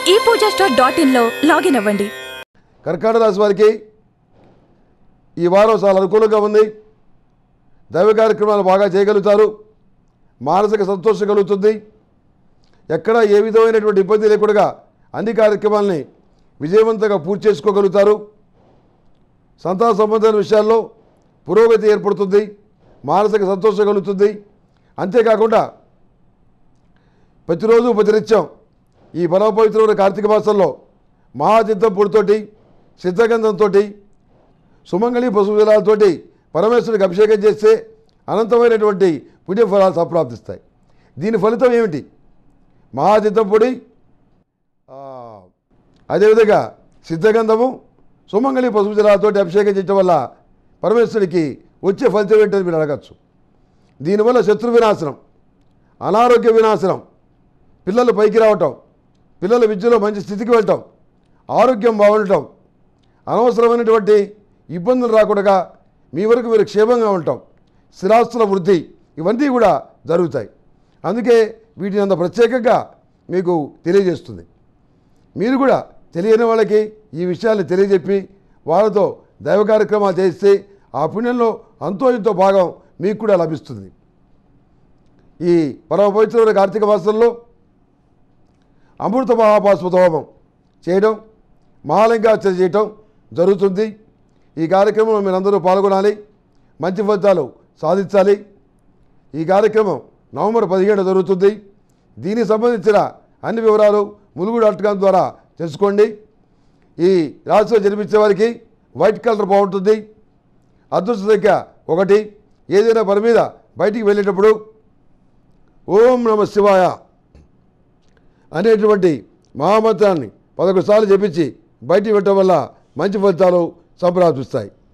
ఈ Pooja store dot ఇన్లో login అవ్వండి కర్కాటక రాశి వారికి ఈ వారం చాలా అనుకూలంగా ఉంది దైవ కార్యక్రమాలు బాగా చేయగలుగుతారు మానసిక సంతోషం కలుగుతుంది ఎక్కడ ఏ విధమైనటువంటి ఇబ్బంది లేకుండా అన్ని కార్యక్రమాలని విజయవంతంగా పూర్తి చేసుకోగలుగుతారు సంతాన సంబంధమైన విషయాల్లో పురోగతి ఏర్పడుతుంది మానసిక సంతోషం కలుగుతుంది అంతేకాకుండా ప్రతిరోజు ప్రతినిత్యం ఈ పరమపవిత్రమైన కార్తీక మాసంలో మహాచిత్తం పొడితోటి సిద్ధగంధంతో సుమంగళి పశువు జలాలతోటి పరమేశ్వరుడికి అభిషేకం చేస్తే అనంతమైనటువంటి పుణ్యఫలాలు సంప్రాప్తిస్తాయి దీని ఫలితం ఏమిటి మహాచిత్తం పొడి ఆ, అదేవిధంగా సిద్ధగంధము సుమంగళి పశువు జలాలతోటి అభిషేకం చేయటం వల్ల పరమేశ్వరుడికి వచ్చే ఫలితం ఏంటని మీరు అడగచ్చు దీనివల్ల శత్రు వినాశనం అనారోగ్య వినాశనం పిల్లలు పైకి రావటం పిల్లల విద్యలో మంచి స్థితికి వెళ్ళటం ఆరోగ్యం బాగుండటం అనవసరమైనటువంటి ఇబ్బందులు రాకుండా మీ వరకు మీరు క్షేమంగా ఉండటం స్థిరాస్తుల వృద్ధి ఇవన్నీ కూడా జరుగుతాయి అందుకే వీటిని అంత ప్రత్యేకంగా మీకు తెలియజేస్తుంది మీరు కూడా తెలియని వాళ్ళకి ఈ విషయాన్ని తెలియజెప్పి వాళ్ళతో దైవ కార్యక్రమాలు చేస్తే ఆ పుణ్యంలో అంతో ఇంతో భాగం మీకు కూడా లభిస్తుంది ఈ పరమ పవిత్రమైన కార్తీక మాసంలో అమృత మహాపాస్పత హోమం చేయడం మహాలింగార్చన చేయటం జరుగుతుంది ఈ కార్యక్రమంలో మీరందరూ పాల్గొనాలి మంచి ఫలితాలు సాధించాలి ఈ కార్యక్రమం నవంబర్ పదిహేడు జరుగుతుంది దీనికి సంబంధించిన అన్ని వివరాలు ములుగు డాట్ కామ్ ద్వారా తెలుసుకోండి ఈ రాశిలో జన్మించే వారికి వైట్ కలర్ బాగుంటుంది అదృష్ట సంఖ్య ఒకటి ఏదైనా పని మీద బయటికి వెళ్ళేటప్పుడు ఓం నమ శివాయ అనేటువంటి మహామంత్రాన్ని పదకొండు సార్లు జపించి బయటికి పెట్టడం వల్ల మంచి ఫలితాలు సంప్రాప్తిస్తాయి